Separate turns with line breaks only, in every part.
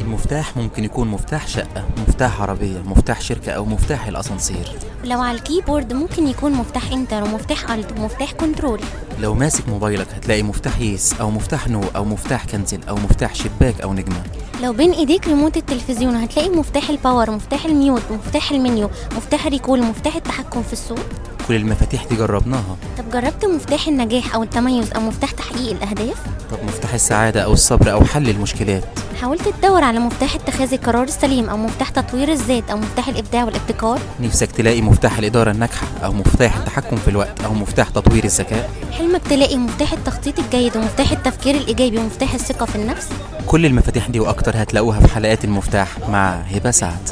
المفتاح ممكن يكون مفتاح شقة مفتاح عربية مفتاح شركة أو مفتاح الأسانسير
ولو على الكيبورد ممكن يكون مفتاح انتر ومفتاح الت ومفتاح كنترول
لو ماسك موبايلك هتلاقي مفتاح يس أو مفتاح نو أو مفتاح كنزل أو مفتاح شباك أو نجمة
لو بين ايديك ريموت التلفزيون هتلاقي مفتاح الباور مفتاح الميوت مفتاح المنيو مفتاح الريكول مفتاح التحكم في الصوت
كل المفاتيح دي جربناها
طب جربت مفتاح النجاح او التميز او مفتاح تحقيق الاهداف
طب مفتاح السعادة أو الصبر أو حل المشكلات
حاولت تدور على مفتاح اتخاذ القرار السليم او مفتاح تطوير الذات او مفتاح الابداع والابتكار
نفسك تلاقي مفتاح الإدارة الناجحة أو مفتاح التحكم في الوقت أو مفتاح تطوير الذكاء
حلمك تلاقي مفتاح التخطيط الجيد ومفتاح التفكير الايجابي ومفتاح الثقه في النفس
كل المفاتيح دي وأكتر هتلاقوها في حلقات المفتاح مع هبة سعد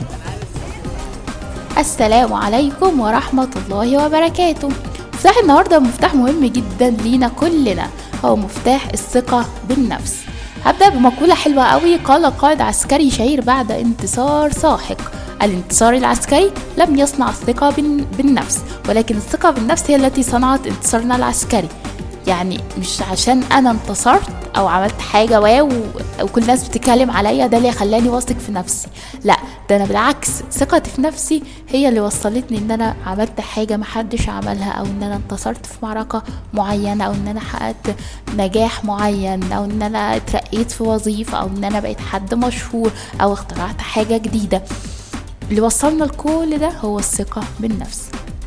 السلام عليكم ورحمة الله وبركاته مفتاح النهاردة مفتاح مهم جدا لينا كلنا هو مفتاح الثقة بالنفس هبدأ بمقولة حلوة قوي قال قائد عسكري شهير بعد انتصار ساحق الانتصار العسكري لم يصنع الثقة بال- بالنفس ولكن الثقة بالنفس هي التي صنعت انتصارنا العسكري يعني مش عشان انا انتصرت او عملت حاجه واو وكل الناس بتتكلم عليا ده اللي خلاني واثق في نفسي لا ده انا بالعكس ثقتي في نفسي هي اللي وصلتني ان انا عملت حاجه محدش عملها او ان انا انتصرت في معركه معينه او ان انا حققت نجاح معين او ان انا اترقيت في وظيفه او ان انا بقيت حد مشهور او اخترعت حاجه جديده اللي وصلنا لكل ده هو الثقه بالنفس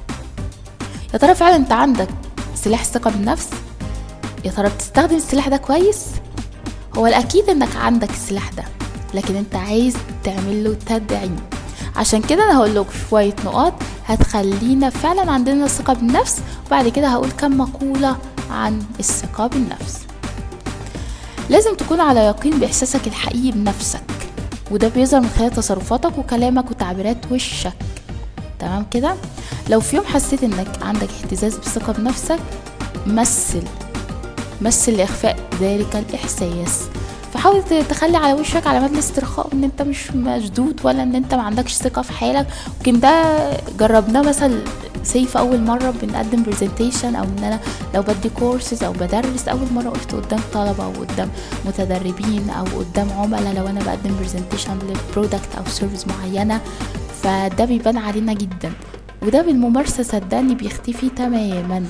يا ترى فعلا انت عندك سلاح الثقة بالنفس يا ترى بتستخدم السلاح ده كويس هو الأكيد إنك عندك السلاح ده لكن أنت عايز تعمل له تدعيم عشان كده أنا هقول لك شوية نقاط هتخلينا فعلا عندنا الثقة بالنفس وبعد كده هقول كم مقولة عن الثقة بالنفس لازم تكون على يقين بإحساسك الحقيقي بنفسك وده بيظهر من خلال تصرفاتك وكلامك وتعبيرات وشك تمام كده لو في يوم حسيت انك عندك اهتزاز بالثقة بنفسك مثل مثل لإخفاء ذلك الإحساس فحاول ت- تخلي على وشك علامات الاسترخاء ان انت مش مشدود ولا ان انت ما عندكش ثقة في حالك يمكن ده جربناه مثلا سي في اول مرة بنقدم برزنتيشن او ان انا لو بدي كورسز او بدرس اول مرة وقفت قدام طلبة او قدام متدربين او قدام عملاء لو انا بقدم برزنتيشن لبرودكت او سيرفيس معينة فده بيبان علينا جدا وده بالممارسة صدقني بيختفي تماما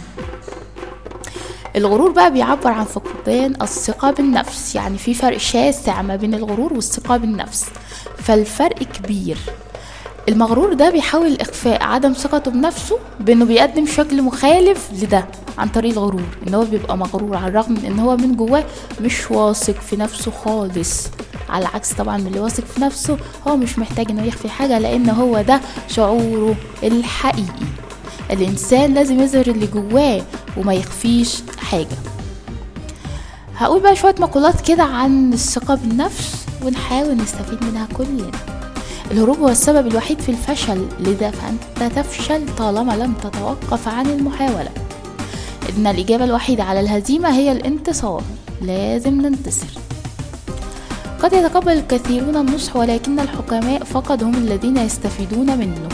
الغرور بقى بيعبر عن فقدان الثقة بالنفس يعني في فرق شاسع ما بين الغرور والثقة بالنفس فالفرق كبير المغرور ده بيحاول إخفاء عدم ثقته بنفسه بإنه بيقدم شكل مخالف لده عن طريق الغرور إن هو بيبقى مغرور على الرغم من إن هو من جواه مش واثق في نفسه خالص على العكس طبعا من اللي واثق في نفسه هو مش محتاج إنه يخفي حاجة لأن هو ده شعوره الحقيقي الإنسان لازم يظهر اللي جواه وما يخفيش حاجة هقول بقى شوية مقولات كده عن الثقة بالنفس ونحاول نستفيد منها كلنا الهروب هو السبب الوحيد في الفشل لذا فأنت تفشل طالما لم تتوقف عن المحاولة إن الإجابة الوحيدة على الهزيمة هي الانتصار لازم ننتصر قد يتقبل الكثيرون النصح ولكن الحكماء فقط هم الذين يستفيدون منه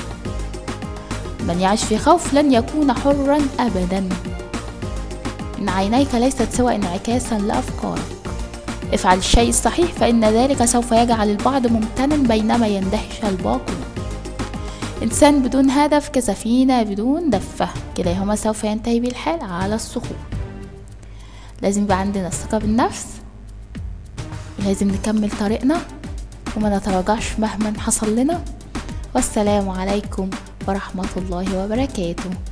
من يعيش في خوف لن يكون حرا أبدا إن عينيك ليست سوى انعكاسا لأفكارك افعل الشيء الصحيح فإن ذلك سوف يجعل البعض ممتنا بينما يندهش الباقون إنسان بدون هدف كسفينة بدون دفة كلاهما سوف ينتهي بالحال على الصخور لازم يبقى عندنا الثقة بالنفس ولازم نكمل طريقنا وما نتراجعش مهما حصل لنا والسلام عليكم ورحمة الله وبركاته